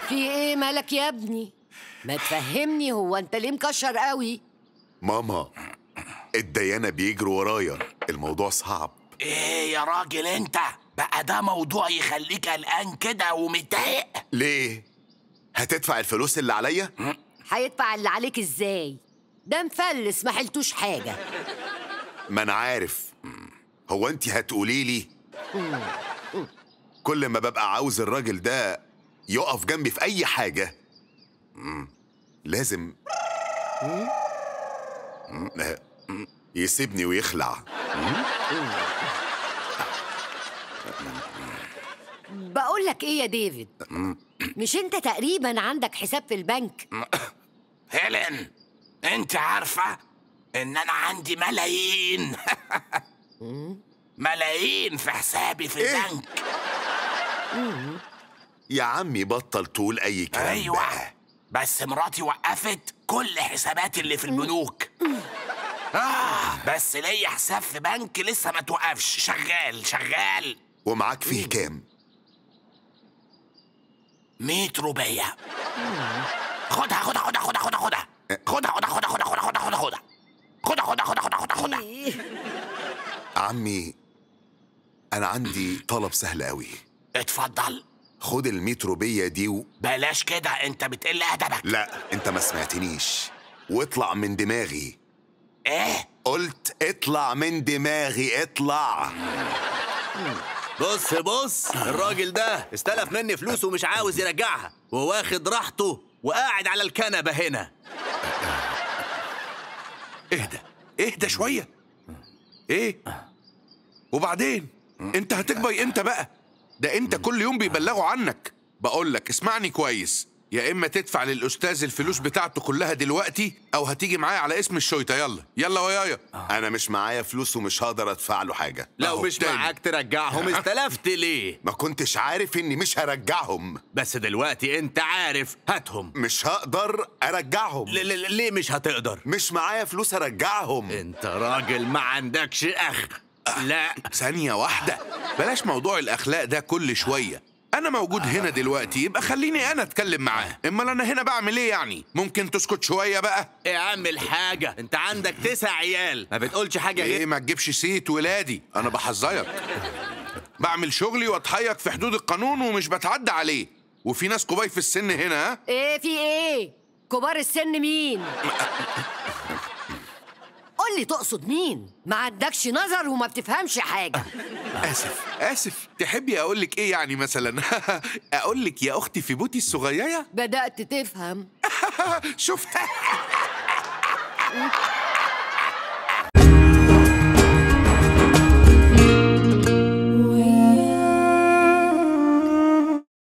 في ايه مالك يا ابني ما تفهمني هو انت ليه مكشر قوي ماما الديانة بيجروا ورايا الموضوع صعب ايه يا راجل انت بقى ده موضوع يخليك قلقان كده ومتضايق ليه؟ هتدفع الفلوس اللي عليا؟ هيدفع اللي عليك ازاي ده مفلس ما حلتوش حاجه ما انا عارف هو انت هتقولي لي كل ما ببقى عاوز الراجل ده يقف جنبي في اي حاجة مم، لازم مم، آه، يسيبني ويخلع بقول لك ايه يا ديفيد مش انت تقريبا عندك حساب في البنك هيلين انت عارفة ان انا عندي ملايين ملايين في حسابي في إيه؟ البنك يا عمي بطل تقول اي كلام ايوه بقى. بس مراتي وقفت كل حساباتي اللي في البنوك آه بس ليا حساب في بنك لسه ما توقفش شغال شغال ومعاك فيه كام؟ 100 روبية خدها خدها خدها خدها خدها خدها خدها خدها خدها خدها خدها خدها خدها خدها خدها خدها خدها خدها خدها إيه؟ عمي انا عندي طلب سهل قوي اتفضل خد الميتروبية دي و... بلاش كده انت بتقل ادبك لا انت ما سمعتنيش واطلع من دماغي ايه قلت اطلع من دماغي اطلع بص بص الراجل ده استلف مني فلوس ومش عاوز يرجعها وواخد راحته وقاعد على الكنبة هنا اهدى اهدى شوية ايه وبعدين انت هتكبر امتى بقى ده انت كل يوم بيبلغوا عنك بقول لك اسمعني كويس يا اما تدفع للاستاذ الفلوس بتاعته كلها دلوقتي او هتيجي معايا على اسم الشويطه يلا يلا ويايا انا مش معايا فلوس ومش هقدر ادفع له حاجة لو أهو مش تاني. معاك ترجعهم استلفت ليه ما كنتش عارف اني مش هرجعهم بس دلوقتي انت عارف هاتهم مش هقدر ارجعهم ل- ل- ليه مش هتقدر مش معايا فلوس ارجعهم انت راجل ما عندكش اخ لا ثانيه واحده بلاش موضوع الاخلاق ده كل شويه انا موجود هنا دلوقتي يبقى خليني انا اتكلم معاه امال انا هنا بعمل ايه يعني ممكن تسكت شويه بقى اعمل حاجة انت عندك تسع عيال ما بتقولش حاجة ايه غير ما تجيبش سيت ولادي انا بحذرك بعمل شغلي واتحيك في حدود القانون ومش بتعدى عليه وفي ناس كباي في السن هنا ها ايه في ايه كبار السن مين قول لي تقصد مين ما عندكش نظر وما بتفهمش حاجه اسف اسف تحبي اقول لك ايه يعني مثلا اقول لك يا اختي في بوتي الصغيره بدات تفهم شفت